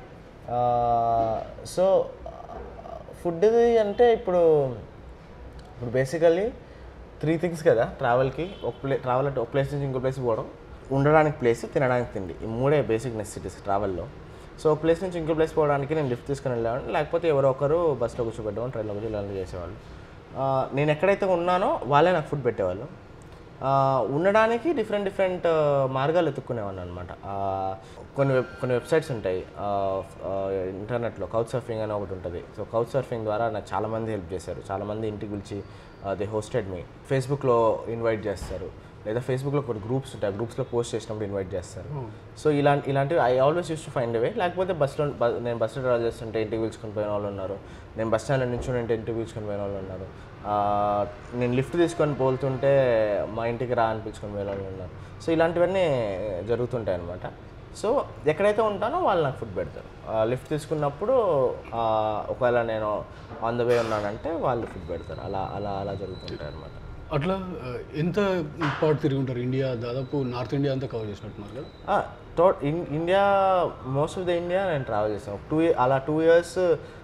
సో ఫుడ్ది అంటే ఇప్పుడు ఇప్పుడు బేసికల్లీ త్రీ థింగ్స్ కదా ట్రావెల్కి ఒక ప్లే ట్రావెల్ అంటే ఒక ప్లేస్ నుంచి ఇంకో ప్లేస్ పోవడం ఉండడానికి ప్లేస్ తినడానికి తిండి ఈ మూడే బేసిక్ నెసెసిటీస్ ట్రావెల్లో సో ఒక ప్లేస్ నుంచి ఇంకో ప్లేస్ పోవడానికి నేను లిఫ్ట్ తీసుకుని వెళ్ళేవాడిని లేకపోతే ఎవరో ఒకరు బస్సులో కూర్చోబెట్టడం ట్రైన్లో కూర్చో ఇలాంటివి చేసేవాళ్ళు ఆ, నేను ఎక్కడైతే ఉన్నానో వాళ్ళే నాకు ఫుడ్ పెట్టేవాళ్ళు ఆ, ఉండడానికి డిఫరెంట్ డిఫరెంట్ మార్గాలు ఎత్తుక్కునేవాడిని అనమాట కొన్ని వెబ్ కొన్ని వెబ్సైట్స్ ఉంటాయి ఇంటర్నెట్లో కౌచ్ సర్ఫింగ్ అని ఒకటి ఉంటుంది సో కౌచ్ సర్ఫింగ్ ద్వారా నాకు చాలామంది హెల్ప్ చేశారు చాలామంది ఇంటికి పిలిచి దే హోస్టెడ్ మీ ఫేస్బుక్లో ఇన్వైట్ చేస్తారు లేదా ఫేస్బుక్లో కొన్ని గ్రూప్స్ ఉంటాయి గ్రూప్స్లో పోస్ట్ చేసినప్పుడు ఇన్వైట్ చేస్తారు సో ఇలాంటి ఇలాంటివి I always use to find అవే లేకపోతే బస్లో బ- నేను బస్సులో ట్రావెల్ చేస్తుంటే ఇంటికి పిలుచుకొని పోయిన వాళ్ళు ఉన్నారు నేను బస్ స్టాండ్లో నుంచి ఉంటే ఇంటికి పిలుచుకొని పోయిన వాళ్ళు ఉన్నారు ఆ, నేను లిఫ్ట్ తీసుకొని పోతుంటే మా ఇంటికి రా అని పిలుచుకొని పోయిన వాళ్ళు ఉన్నారు సో ఇలాంటివన్నీ జరుగుతుంటాయి అనమాట సో ఎక్కడైతే ఉంటానో వాళ్ళు నాకు ఫుడ్ పెడతారు లిఫ్ట్ తీసుకున్నప్పుడు ఆ, ఒకవేళ నేను ఆన్ ద వే ఉన్నానంటే వాళ్ళు ఫుడ్ పెడతారు అలా అలా అలా జరుగుతుంటాయి అనమాట అట్లా ఆ, ఎంత పాటు తిరిగి ఉంటారు ఇండియా దాదాపు నార్త్ ఇండియా అంతా కవర్ చేసినట్టున్నారు కదా టో in India most of the India నేను ట్రావెల్ చేశాను టూ అలా టూ ఇయర్స్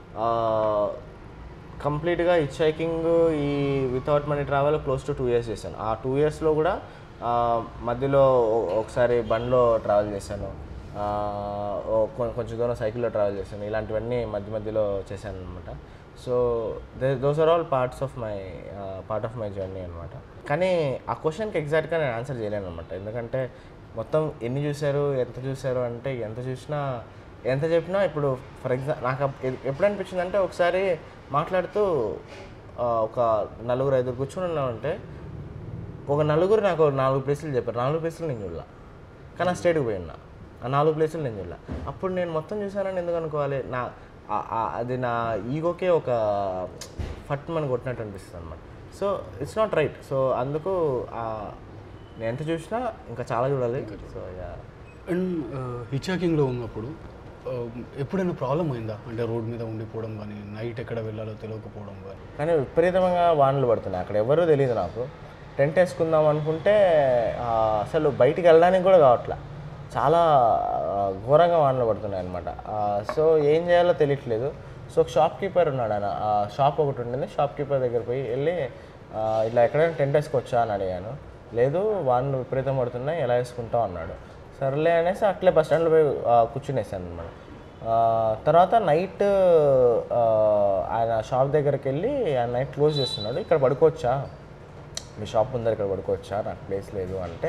కంప్లీట్గా హిచ్ హైకింగ్ ఈ without money travel close to two years చేశాను ఆ టూ ఇయర్స్లో కూడా ఆ, మధ్యలో ఒ- ఒకసారి బండ్లో ట్రావెల్ చేశాను ఆ, ఓ కొ- కొంచెం దూరం సైకిల్లో ట్రావెల్ చేశాను ఇలాంటివన్నీ మధ్య మధ్యలో చేశాను అనమాట so they those are all parts of my part of my journey అనమాట కానీ ఆ క్వశ్చన్కి ఎగ్జాక్ట్గా నేను ఆన్సర్ చేయలేను అనమాట ఎందుకంటే మొత్తం ఎన్ని చూశారు ఎంత చూశారు అంటే ఎంత చూసినా ఎంత చెప్పినా ఇప్పుడు ఫర్ ఎగ్జాంపుల్ నాకు అప్- ఎ- ఎప్పుడు అనిపించింది అంటే ఒకసారి మాట్లాడుతూ ఆ, ఒక నలుగురు ఐదుగురు కూర్చొని ఉన్నామంటే ఒక నలుగురు నాకు ఒక నాలుగు ప్లేసులు చెప్పారు నాలుగు ప్లేసులు నేను చూడలా కానీ ఆ స్టేట్కి పోయి ఉన్నా ఆ నాలుగు ప్లేసులు నేను చూడలా అప్పుడు నేను మొత్తం చూసానని ఎందుకు అనుకోవాలి నా ఆ- ఆ- అది నా ఈగోకే ఒక ఫట్ మన కొట్టినట్టు అనిపిస్తుంది అనమాట so it's not right so అందుకు ఆ, నేను ఎంత చూసినా ఇంకా చాలా చూడాలి సో యా అండ్ హిచాకింగ్లో ఉన్నప్పుడు ఆ, ఎప్పుడైనా ప్రాబ్లం అయిందా అంటే రోడ్ మీద ఉండిపోవడం కానీ నైట్ ఎక్కడ వెళ్ళాలో తెలియకపోవడం కానీ కానీ విపరీతంగా వానలు పడుతున్నాయి అక్కడ ఎవరూ తెలియదు నాకు టెంట్ వేసుకుందాం అనుకుంటే ఆ, అసలు బయటికి వెళ్ళడానికి కూడా కావట్లే చాలా ఆ, ఘోరంగా వానలు పడుతున్నాయి అనమాట సో ఏం చేయాలో తెలియట్లేదు సో ఒక షాప్ కీపర్ ఉన్నాడు ఆయన ఆ షాప్ ఒకటి ఉండింది షాప్ కీపర్ దగ్గర పోయి వెళ్ళి ఆ, ఇట్లా ఎక్కడైనా టెంట్ వేసుకోవచ్చా అని అడిగాను లేదు వానలు విపరీతం పడుతున్నాయి ఎలా వేసుకుంటావు అన్నాడు సర్లే అనేసి అట్లే బస్ స్టాండ్లో పోయి ఆ, కూర్చునేసాను అనమాట ఆ, తర్వాత నైట్ ఆ, ఆయన షాప్ దగ్గరికి వెళ్ళి ఆయన నైట్ క్లోజ్ చేస్తున్నాడు ఇక్కడ పడుకోవచ్చా మీ షాప్ ముందర ఇక్కడ పడుకోవచ్చా నాకు ప్లేస్ లేదు అంటే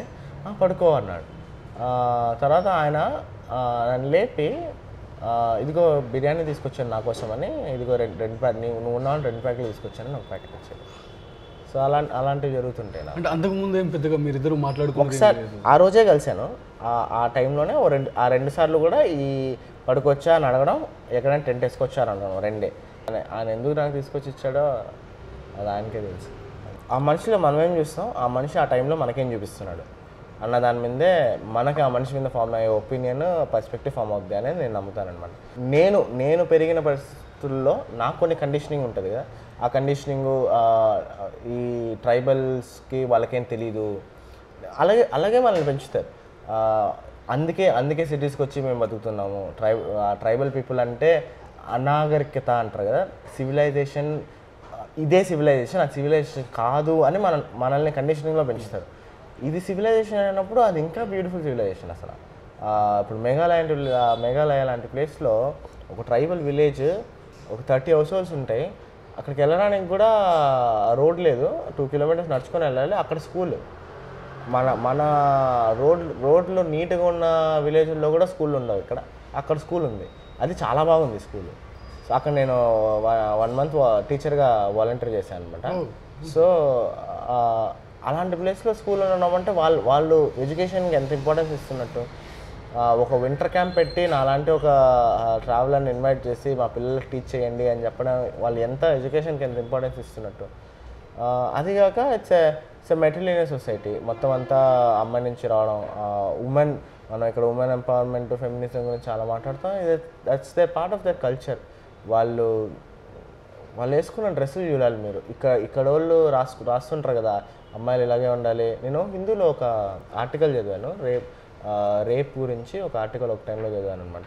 "ఆ, పడుకో అన్నాడు ఆ, తర్వాత ఆయన ఆ, నన్ను లేపి ఆ, ఇదిగో బిర్యానీ తీసుకొచ్చాను నా కోసం అని ఇదిగో రెండు రెండు ప్యాక్ నీవు నువ్వు ఉన్నావు రెండు ప్యాకెట్లు తీసుకొచ్చాను నాకు ప్యాకెట్ వచ్చాడు సో అలా అలాంటివి జరుగుతుంటాయి నాకు అంటే అంతకుముందు ఏం పెద్దగా మీరిద్దరు మాట్లాడుకున్నది ఏం ఒకసారి లేదు. ఆ రోజే కలిశాను ఆ- ఆ టైంలోనే ఓ రెండు ఆ రెండు సార్లు కూడా ఈ పడుకొచ్చా అని అడగడం ఎక్కడైనా టెంట్ వేసుకొచ్చారు అనడం రెండే ఆయన- ఆయన ఎందుకు నాకు తీసుకొచ్చి ఇచ్చాడో అది ఆయనకే తెలుసు ఆ మనిషిలో మనం ఏం చూస్తాం ఆ మనిషి ఆ టైంలో మనకేం చూపిస్తున్నాడు అన్న దాని మీదే మనకి ఆ మనిషి మీద ఫామ్ అయ్యే ఒపీనియన్ పర్స్పెక్టివ్ ఫామ్ అవుద్ది అనేది నేను నమ్ముతాను అనమాట నేను నేను పెరిగిన పరిస్థితుల్లో నాకు కొన్ని కండిషనింగ్ ఉంటుంది కదా ఆ కండిషనింగ్ ఈ ట్రైబల్స్కి వాళ్ళకేం తెలీదు అలాగే అలాగే మనల్ని పెంచుతారు ఆ, అందుకే అందుకే సిటీస్కి వచ్చి మేము బతుకుతున్నాము ట్రై ట్రైబల్ పీపుల్ అంటే అనాగరికత అంటారు కదా సివిలైజేషన్ ఇదే సివిలైజేషన్ అది సివిలైజేషన్ కాదు అని మన మనల్ని కండిషనింగ్లో పెంచుతారు ఇది సివిలైజేషన్ అయినప్పుడు అది ఇంకా బ్యూటిఫుల్ సివిలైజేషన్ అసలు ఆ, ఇప్పుడు మేఘాలయ లాంటి ఆ, మేఘాలయ లాంటి ప్లేస్లో ఒక ట్రైబల్ విలేజ్ ఒక థర్టీ హౌస్ హోల్డ్స్ ఉంటాయి అక్కడికి వెళ్ళడానికి కూడా రోడ్ లేదు టూ కిలోమీటర్స్ నడుచుకొని వెళ్ళాలి అక్కడ స్కూల్ మన మన రోడ్ రోడ్లో నీట్గా ఉన్న విలేజ్లో కూడా స్కూల్ ఉండవు ఇక్కడ అక్కడ స్కూల్ ఉంది అది చాలా బాగుంది స్కూల్ సో అక్కడ నేను వన్ మంత్ టీచర్గా వాలంటీర్ చేశాను అనమాట సో ఆ, అలాంటి ప్లేస్లో స్కూల్ ఉండడం అంటే వాళ్ళు వాళ్ళు ఎడ్యుకేషన్కి ఎంత ఇంపార్టెన్స్ ఇస్తున్నట్టు ఆ, ఒక వింటర్ క్యాంప్ పెట్టి నాలాంటి ఒక ట్రావెలర్ని ఇన్వైట్ చేసి మా పిల్లలకి టీచ్ చేయండి అని చెప్పడం వాళ్ళు ఎంత ఎడ్యుకేషన్కి ఎంత ఇంపార్టెన్స్ ఇస్తున్నట్టు ఆ, అదిగాక ఇట్స్ ఇట్స్ మెటీరియల్ సొసైటీ మొత్తం అంతా అమ్మాయి నుంచి రావడం ఉమెన్ మనం ఇక్కడ ఉమెన్ ఎంపవర్మెంట్ ఫెమినిజం గురించి చాలా మాట్లాడతాం ఇది that's they part of their culture వాళ్ళు వాళ్ళు వేసుకున్న డ్రెస్సులు చూడాలి మీరు ఇక్కడ ఇక్కడ వాళ్ళు రాసు రాస్తుంటారు కదా అమ్మాయిలు ఇలాగే ఉండాలి నేను హిందూలో ఒక ఆర్టికల్ చదివాను రేప్ ఆ, రేప్ గురించి ఒక ఆర్టికల్ ఒక టైంలో చదివాను అనమాట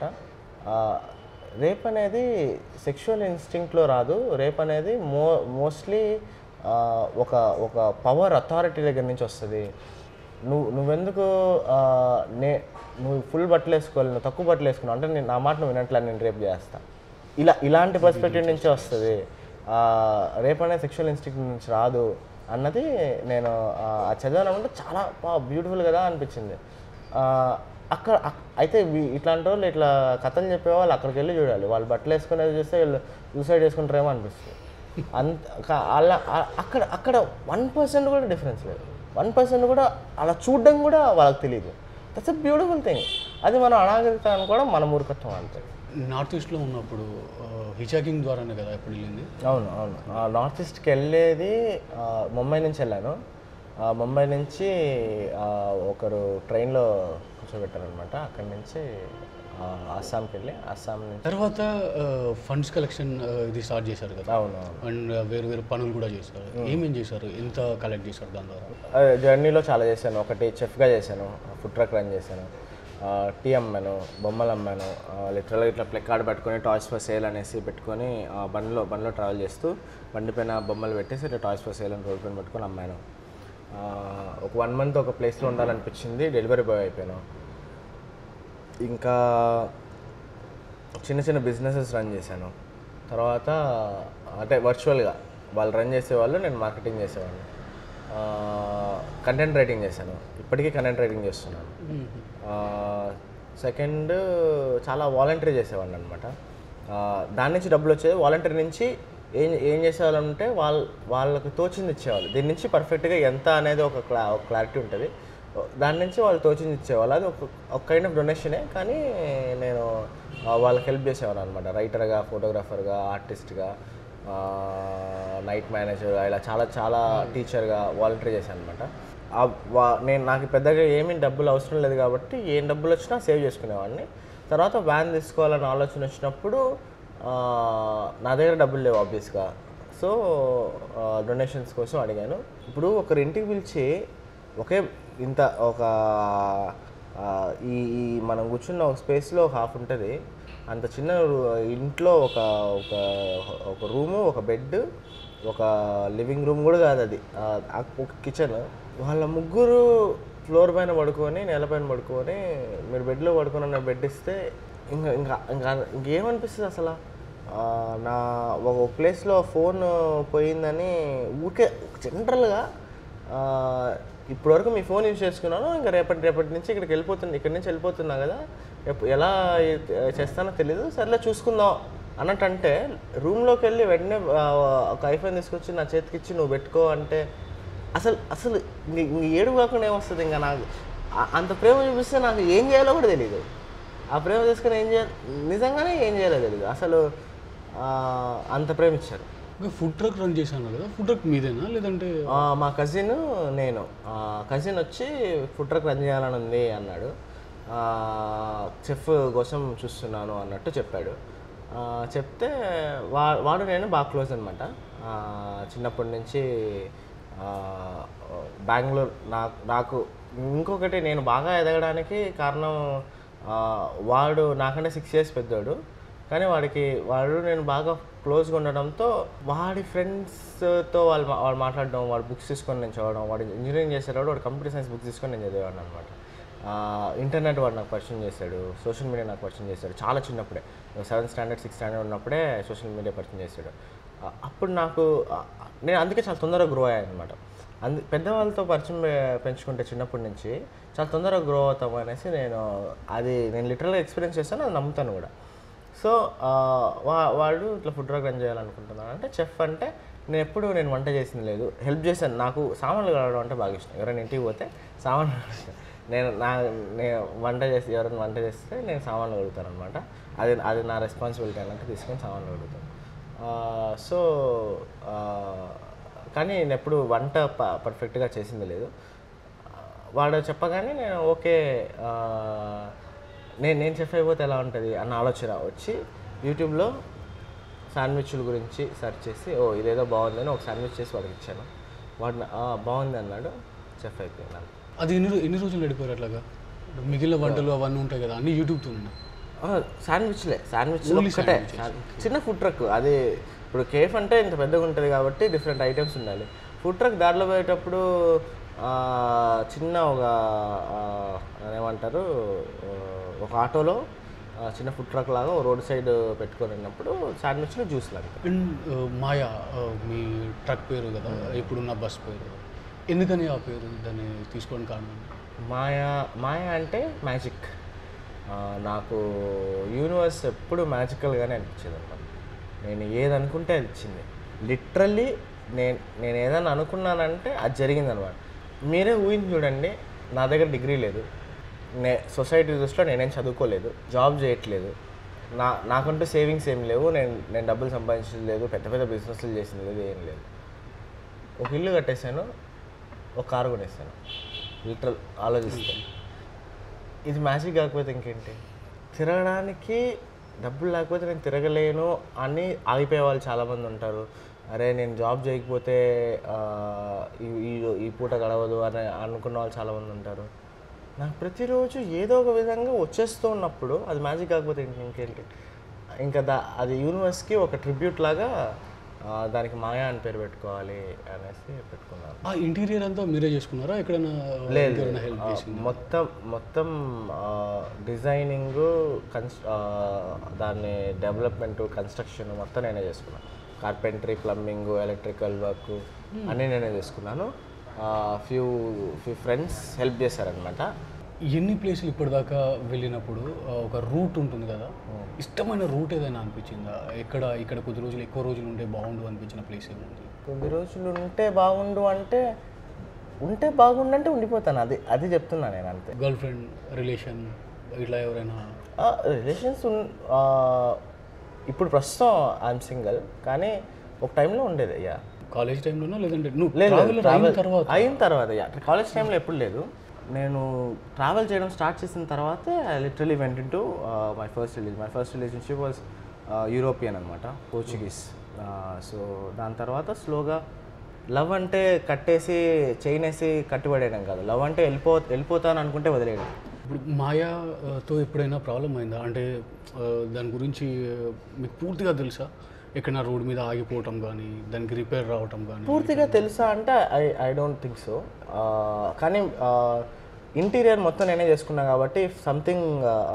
రేప్ అనేది సెక్షువల్ ఇన్స్టింక్ట్లో రాదు రేప్ అనేది మో మోస్ట్లీ ఒక ఒక పవర్ అథారిటీ దగ్గర నుంచి వస్తుంది నువ్వు నువ్వెందుకు ఆ, నే నువ్వు ఫుల్ బట్టలు వేసుకోవాలి నువ్వు తక్కువ బట్టలు వేసుకున్నావు అంటే నేను నా మాట నువ్వు వినట్లే నేను రేపు చేస్తా ఇలా ఇలాంటి పర్స్పెక్టివ్ నుంచే వస్తుంది రేపు అనేది సెక్షువల్ ఇన్స్టింక్ట్ నుంచి రాదు అన్నది నేను ఆ, అది చదివానంటే చాలా బ్యూటిఫుల్ కదా అనిపించింది ఆ, అక్కడ అక్- అయితే వీ- ఇట్లాంటి వాళ్ళు ఇట్లా కథలు చెప్పేవాళ్ళు అక్కడికి వెళ్ళి చూడాలి వాళ్ళు బట్టలు వేసుకునేది చూస్తే వీళ్ళు సూసైడ్ చేసుకుంటారేమో అనిపిస్తుంది అంత క- అలా ఆ- అక్కడ అక్కడ వన్ పర్సెంట్ కూడా డిఫరెన్స్ లేదు వన్ పర్సెంట్ కూడా అలా చూడడం కూడా వాళ్ళకి తెలియదు దట్స్ అ బ్యూటిఫుల్ థింగ్ అది మనం అనాగరికత అనుకోవడం మన మూర్ఖత్వం అంతే నార్త్ ఈస్ట్లో ఉన్నప్పుడు హిచాకింగ్ ద్వారానే కదా ఎప్పుడు వెళ్ళింది అవును అవును ఆ, నార్త్ ఈస్ట్కి వెళ్ళేది ఆ, ముంబై నుంచి వెళ్ళాను ఆ, ముంబై నుంచి ఆ, ఒకరు ట్రైన్లో కూర్చోబెట్టారనమాట అక్కడి నుంచి ఆ, అస్సాంకి వెళ్ళి అస్సాం నుంచి తర్వాత ఫండ్స్ కలెక్షన్ ఇది స్టార్ట్ చేశారు కదా అవును అవును అండ్ వేరు వేరు పనులు కూడా చేశారు ఏమేం చేశారు ఎంత కలెక్ట్ చేశారు దాని ద్వారా అదే, జర్నీలో చాలా చేశాను ఒకటి చెఫ్గా చేశాను ఫుడ్ ట్రక్ రన్ చేశాను ఆ, టీ అమ్మాను బొమ్మలు అమ్మాను లిటరల్గా ఇట్లా ప్లెక్ కార్డ్ పెట్టుకొని టాయ్స్ ఫర్ సేల్ అనేసి పెట్టుకొని ఆ, బండిలో బండిలో ట్రావెల్ చేస్తూ బండి పైన బొమ్మలు పెట్టేసి ఇట్లా టాయ్స్ ఫర్ సేల్ అని రోడ్ పైన పెట్టుకొని అమ్మాను ఆ, ఒక వన్ మంత్ ఒక ప్లేస్లో ఉండాలనిపించింది డెలివరీ బాయ్ అయిపోయాను ఇంకా చిన్న చిన్న బిజినెసెస్ రన్ చేశాను తర్వాత అంటే వర్చువల్గా వాళ్ళు రన్ చేసేవాళ్ళు నేను మార్కెటింగ్ చేసేవాడిని కంటెంట్ రైటింగ్ చేశాను ఇప్పటికీ కంటెంట్ రైటింగ్ చేస్తున్నాను సెకండ్ చాలా వాలంటరీ చేసేవాడిని అనమాట దాని నుంచి డబ్బులు వచ్చేది వాలంటరీ నుంచి ఏం ఏం చేసేవాళ్ళంటే వాళ్ళ వాళ్ళకి తోచింది ఇచ్చేవాళ్ళు దీని నుంచి పర్ఫెక్ట్గా ఎంత అనేది ఒక క్లా ఒక క్లారిటీ ఉంటుంది దాని నుంచి వాళ్ళు తోచింది ఇచ్చేవాళ్ళు అది ఒక ఒక కైండ్ ఆఫ్ డొనేషనే కానీ నేను ఆ, వాళ్ళకి హెల్ప్ చేసేవాను అనమాట రైటర్గా ఫోటోగ్రాఫర్గా ఆర్టిస్ట్గా నైట్ మేనేజర్ ఇలా చాలా చాలా టీచర్గా వాలంటరీ చేశాను అనమాట నేను నాకు పెద్దగా ఏమీ డబ్బులు అవసరం లేదు కాబట్టి ఏం డబ్బులు వచ్చినా సేవ్ చేసుకునేవాడిని తర్వాత వ్యాన్ తీసుకోవాలని ఆలోచన వచ్చినప్పుడు ఆ, నా దగ్గర డబ్బులు లేవు ఆబ్వియస్గా సో డొనేషన్స్ కోసం అడిగాను ఇప్పుడు ఒకరి ఇంటికి పిలిచి ఒకే ఇంత ఒక ఆ, ఈ ఈ మనం కూర్చున్న ఒక స్పేస్లో ఒక హాఫ్ ఉంటుంది అంత చిన్న రూ- ఇంట్లో ఒక ఒక ఒక రూము ఒక బెడ్ ఒక లివింగ్ రూమ్ కూడా కాదు అది ఆ, ఆ- ఒక కిచెన్ వాళ్ళ ముగ్గురు ఫ్లోర్ పైన పడుకొని నేలపైన పడుకొని మీరు బెడ్లో పడుకున్న బెడ్ ఇస్తే ఇంకా ఇంకా ఇంకా ఇంకేమనిపిస్తుంది అసలు ఆ, నా ఒక ప్లేస్లో ఫోన్ పోయిందని ఊరికే జనరల్గా ఇప్పటివరకు మీ ఫోన్ యూజ్ చేసుకున్నాను ఇంకా రేపటి రేపటి నుంచి ఇక్కడికి వెళ్ళిపోతున్నా ఇక్కడి నుంచి వెళ్ళిపోతున్నా కదా ఎప్పు- ఎలా ఏ- చేస్తానో తెలియదు సర్లే చూసుకుందాం అన్నట్టు అంటే రూమ్లోకి వెళ్ళి వెంటనే ఆ, ఒక ఐఫోన్ తీసుకొచ్చి నా చేతికి ఇచ్చి నువ్వు పెట్టుకో అంటే అసలు అసలు ఇంక ఇంక ఏడు కాకుండా ఏమొస్తుంది ఇంకా నాకు ఆ- అంత ప్రేమ చూపిస్తే నాకు ఏం చేయాలో కూడా తెలియదు ఆ ప్రేమ తీసుకుని ఏం చేయాలి నిజంగానే ఏం చేయాలో తెలియదు అసలు ఆ, అంత ప్రేమ ఇచ్చారు ఇంకా ఫుడ్ ట్రక్ రన్ చేశాను కదా ఫుడ్ ట్రక్ మీదేనా లేదంటే ఆ, మా కజిన్ నేను కజిన్ వచ్చి ఫుడ్ ట్రక్ రన్ చేయాలని ఉంది అన్నాడు చెఫ్ కోసం చూస్తున్నాను అన్నట్టు చెప్పాడు ఆ, చెప్తే వా వాడు నేను బాగా క్లోజ్ అనమాట చిన్నప్పటి నుంచి ఆ, బెంగళూరు నాకు నాకు ఇంకొకటి నేను బాగా ఎదగడానికి కారణం ఆ, వాడు నాకంటే సిక్స్ ఇయర్స్ పెద్దోడు కానీ వాడికి వాడు నేను బాగా క్లోజ్గా ఉండడంతో వాడి ఫ్రెండ్స్తో వాళ్ళు మా- వాడు మాట్లాడడం వాడు బుక్స్ తీసుకొని నేను చదవడం వాడు ఇంజనీరింగ్ చేసేవాడు వాడు కంప్యూటర్ సైన్స్ బుక్స్ తీసుకొని నేను చదివాను అనమాట ఇంటర్నెట్ వాడు నాకు పరిచయం చేశాడు సోషల్ మీడియా నాకు పరిచయం చేశాడు చాలా చిన్నప్పుడే సెవెంత్ స్టాండర్డ్ సిక్స్త్ స్టాండర్డ్ ఉన్నప్పుడే సోషల్ మీడియా పరిచయం చేశాడు ఆ, అప్పుడు నాకు ఆ, నేను అందుకే చాలా తొందరగా గ్రో అయ్యాను అనమాట అందు పెద్దవాళ్ళతో పరిచయం పె- పెంచుకుంటే చిన్నప్పటి నుంచి చాలా తొందరగా గ్రో అవుతాం అనేసి నేను అది నేను లిటరల్గా ఎక్స్పీరియన్స్ చేస్తాను అది నమ్ముతాను కూడా సో ఆ, వా వాడు ఇట్లా ఫుడ్ డ్రగ్ రన్ చేయాలనుకుంటున్నాను అంటే చెఫ్ అంటే నేను ఎప్పుడు నేను వంట చేసింది లేదు హెల్ప్ చేశాను నాకు సామాన్లు కడగడం అంటే బాగా ఇష్టం ఎవరైనా ఇంటికి పోతే సామాన్లు కడగడం. నేను నా నేను వంట చేసి ఎవరైనా వంట చేస్తే నేను సామాన్లు కడుగుతాను అనమాట అది అది నా రెస్పాన్సిబిలిటీ అన్నట్టు తీసుకొని సామాన్లు కడుగుతాను సో కానీ నేను ఎప్పుడు వంట ప పర్ఫెక్ట్గా చేసింది లేదు వాడు చెప్పగానే నేను ఓకే ఆ, నేను నేను చెఫ్ అయిపోతే ఎలా ఉంటుంది అన్న ఆలోచన వచ్చి యూట్యూబ్లో శాండ్విచ్ల గురించి సెర్చ్ చేసి ఓ ఇదేదో బాగుందని ఒక శాండ్విచ్ చేసి వాడికి ఇచ్చాను వాడు నా- "ఆ, బాగుంది అన్నాడు చెఫ్ అయిపోయినాను అది ఎన్ని రో- ఎన్ని రోజులు నడిపారు అట్లాగా మిగిలిన వంటలు అవన్నీ ఉంటాయి కదా అన్ని యూట్యూబ్తో ఉన్నాయి శాండ్విచ్లే శాండ్విచ్ Only ఒక్కటే sandwiches, శాండ్- చిన్న ఫుడ్ ట్రక్ అది ఇప్పుడు కేఫ్ అంటే ఇంత పెద్దగా ఉంటుంది కాబట్టి డిఫరెంట్ ఐటమ్స్ ఉండాలి ఫుడ్ ట్రక్ దారిలో పోయేటప్పుడు ఆ, చిన్న ఒక ఆ, ఏమంటారు ఆ, ఒక ఆటోలో ఆ, చిన్న ఫుడ్ ట్రక్ లాగా రోడ్ సైడ్ పెట్టుకొని ఉన్నప్పుడు శాండ్విచ్లు జ్యూస్ లాగా అండ్ మాయా ఆ, మీ ట్రక్ పేరు కదా ఇప్పుడున్న బస్ పేరు ఎందుకని ఆ పేరు దాన్ని తీసుకోవడం కారణం మాయా మాయా అంటే మ్యాజిక్ నాకు యూనివర్స్ ఎప్పుడు మ్యాజికల్గానే అనిపించేది అనమాట నేను ఏది అనుకుంటే అది ఇచ్చింది లిటరల్లీ నేను నేను ఏదైనా అనుకున్నానంటే అది జరిగిందనమాట మీరే ఊహించి చూడండి నా దగ్గర డిగ్రీ లేదు నే సొసైటీ దృష్టిలో నేనేం చదువుకోలేదు జాబ్ చేయట్లేదు నా నాకంటూ సేవింగ్స్ ఏం లేవు నేను నేను డబ్బులు సంపాదించలేదు లేదు పెద్ద పెద్ద బిజినెస్లు చేసింది లేదు ఏం లేదు ఒక ఇల్లు కట్టేశాను ఒక కారు కొనేసాను లిటరల్ ఆలోచిస్తే ఇది మ్యాజిక్ కాకపోతే ఇంకేంటి తిరగడానికి డబ్బులు లేకపోతే నేను తిరగలేను అని ఆగిపోయే వాళ్ళు చాలామంది ఉంటారు అరే నేను జాబ్ చేయకపోతే ఆ, ఈ ఈ- ఈ పూట గడవదు అని అనుకున్న వాళ్ళు చాలామంది ఉంటారు నాకు ప్రతిరోజు ఏదో ఒక విధంగా వచ్చేస్తూ ఉన్నప్పుడు అది మ్యాజిక్ కాకపోతే ఇంక- ఇంకేంటి ఇంకా దా అది యూనివర్స్కి ఒక ట్రిబ్యూట్ లాగా ఆ, దానికి మాయా అని పేరు పెట్టుకోవాలి అనేసి పెట్టుకున్నాను ఆ ఇంటీరియర్ అంతా మీరే చేసుకున్నారా ఎక్కడైనా లేదు ఇంకెవరైనా హెల్ప్ ఆ, చేసింది మొత్తం మొత్తం డిజైనింగ్ కన్స్ ఆ, దాన్ని డెవలప్మెంట్ కన్స్ట్రక్షన్ మొత్తం నేనే చేసుకున్నాను కార్పెంటరీ ప్లంబింగ్ ఎలక్ట్రికల్ వర్క్ అన్నీ నేనే చేసుకున్నాను ఫ్యూ ఫ్యూ ఫ్రెండ్స్ హెల్ప్ చేశారనమాట ఎన్ని ప్లేసులు ఇప్పటిదాకా వెళ్ళినప్పుడు ఆ, ఒక రూట్ ఉంటుంది కదా ఇష్టమైన రూట్ ఏదైనా అనిపించిందా ఎక్కడ ఇక్కడ కొద్ది రోజులు ఎక్కువ రోజులు ఉంటే బాగుండు అనిపించిన ప్లేస్ ఏముంది కొద్ది రోజులు ఉంటే బాగుండు అంటే ఉంటే బాగుండు అంటే ఉండిపోతాను అది అది చెప్తున్నా నేను అంతే గర్ల్ ఫ్రెండ్ రిలేషన్ ఇట్లా ఎవరైనా రిలేషన్స్ ఇప్పుడు ప్రస్తుతం ఐఎమ్ సింగిల్ కానీ ఒక టైంలో ఉండేది యా కాలేజ్ టైంలోనా లేదంటే నువ్వు లేదు traveler అయిన ట్రావెల్ తర్వాత అయిన తర్వాత యా కాలేజ్ టైంలో ఎప్పుడు లేదు నేను ట్రావెల్ చేయడం స్టార్ట్ చేసిన తర్వాత literally went to my first release my first relationship was European అనమాట పోర్చుగీస్ సో దాని తర్వాత స్లోగా లవ్ అంటే కట్టేసి చైన్ వేసి కట్టుబడేయడం కాదు లవ్ అంటే వెళ్ళిపో వెళ్ళిపోతాను అనుకుంటే వదిలేయడం ఇప్పుడు మాయాతో ఎప్పుడైనా ప్రాబ్లం అయిందా అంటే ఆ, దాని గురించి మీకు పూర్తిగా తెలుసా ఎక్కడైనా రోడ్ మీద ఆగిపోవటం కానీ దానికి రిపేర్ రావటం కానీ పూర్తిగా తెలుసా అంటే I I don't think so కానీ ఇంటీరియర్ మొత్తం నేనే చేసుకున్నా కాబట్టి something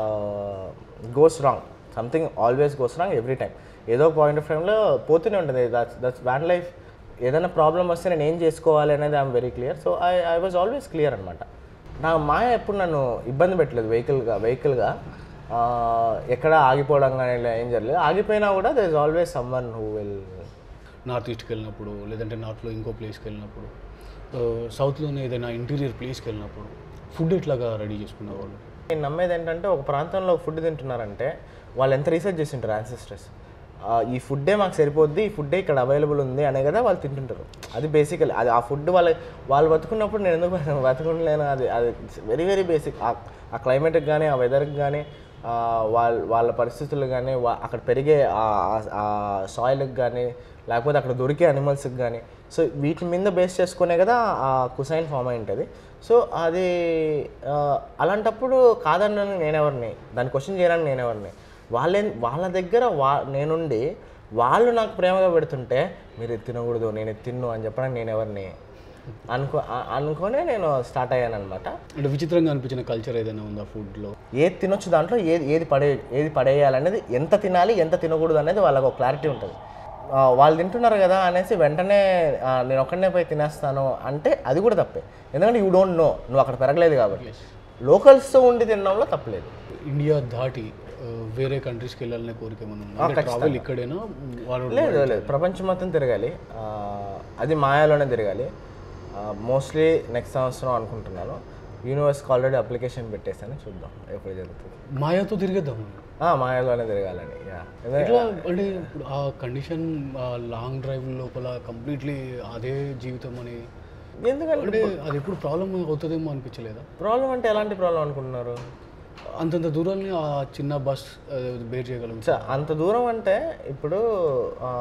goes wrong something always goes wrong every time ఏదో పాయింట్ ఆఫ్ టైంలో పోతూనే ఉంటుంది దట్స్ దట్స్ వ్యాన్ లైఫ్ ఏదైనా ప్రాబ్లం వస్తే నేను ఏం చేసుకోవాలి అనేది I'm very clear so I I was always clear అనమాట నా మాయ ఎప్పుడు నన్ను ఇబ్బంది పెట్టలేదు వెహికల్గా వెహికల్గా ఎక్కడ ఆగిపోవడం కానీ ఇలా ఏం జరగలేదు ఆగిపోయినా కూడా there is always someone who will నార్త్ ఈస్ట్కి వెళ్ళినప్పుడు లేదంటే నార్త్లో ఇంకో ప్లేస్కి వెళ్ళినప్పుడు సౌత్లోనే ఏదైనా ఇంటీరియర్ ప్లేస్కి వెళ్ళినప్పుడు ఫుడ్ ఎట్లాగా రెడీ చేసుకునేవాళ్ళు నేను నమ్మేది ఏంటంటే ఒక ప్రాంతంలో ఫుడ్ తింటున్నారంటే వాళ్ళు ఎంత రీసెర్చ్ చేసి ఉంటారు యాన్సిస్టర్స్ ఈ ఫుడ్డే మాకు సరిపోద్ది ఈ ఫుడ్డే ఇక్కడ అవైలబుల్ ఉంది అనే కదా వాళ్ళు తింటుంటారు అది బేసికల్ అది ఆ ఫుడ్ వాళ్ళ వాళ్ళు బతుకున్నప్పుడు నేను ఎందుకు బతుకుండలేను అది అది వెరీ వెరీ బేసిక్ ఆ క్లైమేట్కి కానీ ఆ వెదర్కి కానీ వాళ్ళ వాళ్ళ పరిస్థితులు కానీ అక్కడ పెరిగే ఆ సాయిల్కి కానీ లేకపోతే అక్కడ దొరికే అనిమల్స్కి కానీ సో వీటి మీద బేస్ చేసుకునే కదా ఆ కుసైన్ ఫామ్ అయి ఉంటుంది సో అది ఆ, అలాంటప్పుడు కాదన్నాను నేనెవరిని దాన్ని క్వశ్చన్ చేయడానికి నేనెవరిని వాళ్ళే వాళ్ళ దగ్గర వా నేనుండి వాళ్ళు నాకు ప్రేమగా పెడుతుంటే మీరు ఇది తినకూడదు నేను ఇది తిన్ను అని చెప్పడానికి నేను ఎవరిని అనుకో ఆ- అనుకోనే నేను స్టార్ట్ అయ్యాను అనమాట అంటే విచిత్రంగా అనిపించిన కల్చర్ ఏదైనా ఉందా ఫుడ్లో ఏది తినొచ్చు దాంట్లో ఏది ఏది పడే ఏది పడేయాలనేది ఎంత తినాలి ఎంత తినకూడదు అనేది వాళ్ళకు ఒక క్లారిటీ ఉంటుంది ఆ, వాళ్ళు తింటున్నారు కదా అనేసి వెంటనే ఆ, నేను ఒక్కడనే పోయి తినేస్తాను అంటే అది కూడా తప్పే ఎందుకంటే యూ డోంట్ నో నువ్వు అక్కడ పెరగలేదు కాబట్టి లోకల్స్తో ఉండి తినడంలో తప్పలేదు ఇండియా దాటి ఆ, వేరే కంట్రీస్కి వెళ్ళాలనే కోరిక ఏమైనా ఉందా అంటే ట్రావెల్ ఇక్కడేనా వాళ్ళు లేదు లేదు ప్రపంచం మొత్తం తిరగాలి ఆ, అది మాయాలోనే తిరగాలి మోస్ట్లీ నెక్స్ట్ సంవత్సరం అనుకుంటున్నాను యూనివర్స్కి ఆల్రెడీ అప్లికేషన్ పెట్టేసాను చూద్దాం ఎప్పుడు జరుగుతుంది మాయాతో తిరిగేద్దాం ఆ, మాయాలోనే తిరగాలని యా ఎట్లా అంటే ఇప్పుడు ఆ కండిషన్ లాంగ్ డ్రైవ్ లోపల కంప్లీట్లీ అదే జీవితం అని ఎందుకంటే అంటే అది ఎప్పుడు ప్రాబ్లం అవుతుందేమో అనిపించలేదా ప్రాబ్లం అంటే ఎలాంటి ప్రాబ్లం అనుకుంటున్నారు అంతంత దూరాన్ని ఆ చిన్న బస్ బేర్ చేయగలుగుతా చ- అంత దూరం అంటే ఇప్పుడు ఆ,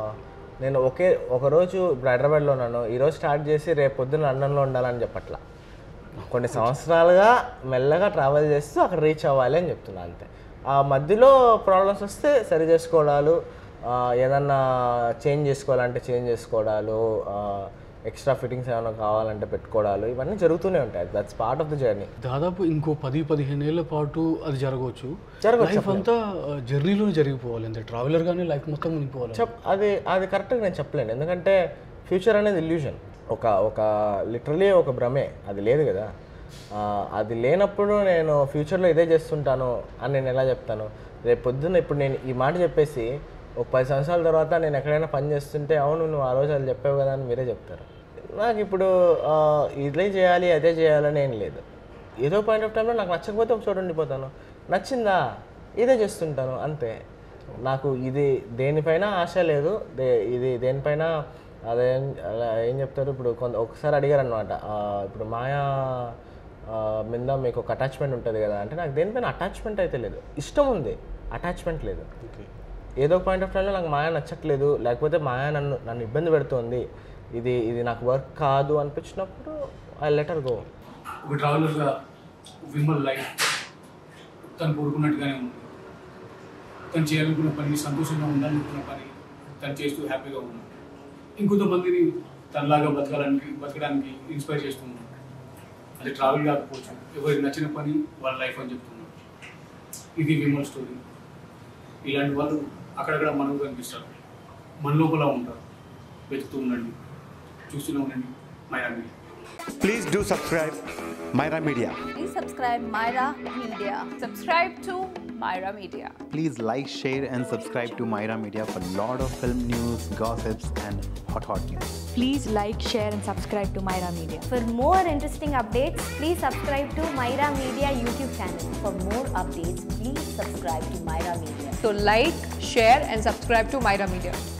నేను ఒకే ఒకరోజు ఇప్పుడు హైదరాబాద్లో ఉన్నాను ఈరోజు స్టార్ట్ చేసి రేపు పొద్దున్న లండన్లో ఉండాలని చెప్పట్లా కొన్ని సంవత్సరాలుగా మెల్లగా ట్రావెల్ చేస్తూ అక్కడ రీచ్ అవ్వాలి అని చెప్తున్నా అంతే ఆ మధ్యలో ప్రాబ్లమ్స్ వస్తే సరి చేసుకోవడాలు ఆ, ఏదన్నా చేంజ్ చేసుకోవాలంటే చేంజ్ చేసుకోవడాలు ఎక్స్ట్రా ఫిట్టింగ్స్ ఏమైనా కావాలంటే పెట్టుకోవడాలు ఇవన్నీ జరుగుతూనే ఉంటాయి that's part of the journey దాదాపు ఇంకో పది పదిహేను ఏళ్ళ పాటు అది జరగవచ్చు జరగవచ్చు, లైఫ్ అంతా జర్నీలోనే జరిగిపోవాలి అంతే ట్రావెలర్ గానే లైఫ్ మొత్తం మునిగిపోవాలి చెప్ అది అది కరెక్ట్గా నేను చెప్పలేను ఎందుకంటే ఫ్యూచర్ అనేది ఇల్యూషన్ ఒక ఒక లిటరలీ ఒక భ్రమే అది లేదు కదా ఆ, అది లేనప్పుడు నేను ఫ్యూచర్లో ఇదే చేస్తుంటాను అని నేను ఎలా చెప్తాను రేపు పొద్దున్న ఇప్పుడు నేను ఈ మాట చెప్పేసి ఒక పది సంవత్సరాల తర్వాత నేను ఎక్కడైనా పని చేస్తుంటే అవును నువ్వు ఆ రోజు అది చెప్పావు కదా అని మీరే చెప్తారు నాకు ఇప్పుడు ఆ, ఇదే చేయాలి అదే చేయాలని ఏం లేదు ఏదో పాయింట్ ఆఫ్ టైంలో నాకు నచ్చకపోతే ఒక చోట ఉండిపోతాను నచ్చిందా ఇదే చేస్తుంటాను అంతే నాకు ఇది దేనిపైన ఆశ లేదు దే ఇది దేనిపైన అదే అలా ఏం చెప్తారు ఇప్పుడు కొంత ఒకసారి అడిగారు అనమాట ఇప్పుడు మాయా ఆ, మీద మీకు ఒక అటాచ్మెంట్ ఉంటుంది కదా అంటే నాకు దేనిపైన అటాచ్మెంట్ అయితే లేదు ఇష్టం ఉంది అటాచ్మెంట్ లేదు ఓకే ఏదో పాయింట్ ఆఫ్ టైంలో నాకు మాయా నచ్చట్లేదు లేకపోతే మాయా నన్ను నన్ను ఇబ్బంది పెడుతోంది ఇది ఇది నాకు వర్క్ కాదు అనిపించినప్పుడు ఐ లెటర్ గో ఒక ట్రావెలర్గా విమల్ లైఫ్ తను కోరుకున్నట్టుగానే ఉంది తను చేయాలనుకున్న పని సంతోషంగా ఉండాలనుకున్న పని తను చేస్తూ హ్యాపీగా ఉన్నాడు ఇంకొంతమందిని తనలాగా బతకాలని బతకడానికి ఇన్స్పైర్ చేస్తున్నాడు అది ట్రావెల్ కాకపోవచ్చు ఎవరికి నచ్చిన పని వాళ్ళ లైఫ్ అని చెప్తున్నాడు ఇది విమల్ స్టోరీ ఇలాంటి వాళ్ళు అక్కడక్కడ మనకు కనిపిస్తారు మన లోపల ఉంటారు వెతుకుతూ ఉండండి చూస్తూనే ఉండండి Myna media Please do subscribe Myra Media. Please subscribe Myra Media. Subscribe to Myra Media. Please like, share, and subscribe to Myra Media for lot of film news, gossips, and hot hot news. Please like, share, and subscribe to Myra Media. For more interesting updates, please subscribe to Myra Media YouTube channel. For more updates, please subscribe to Myra Media. So like, share and subscribe to Myra Media.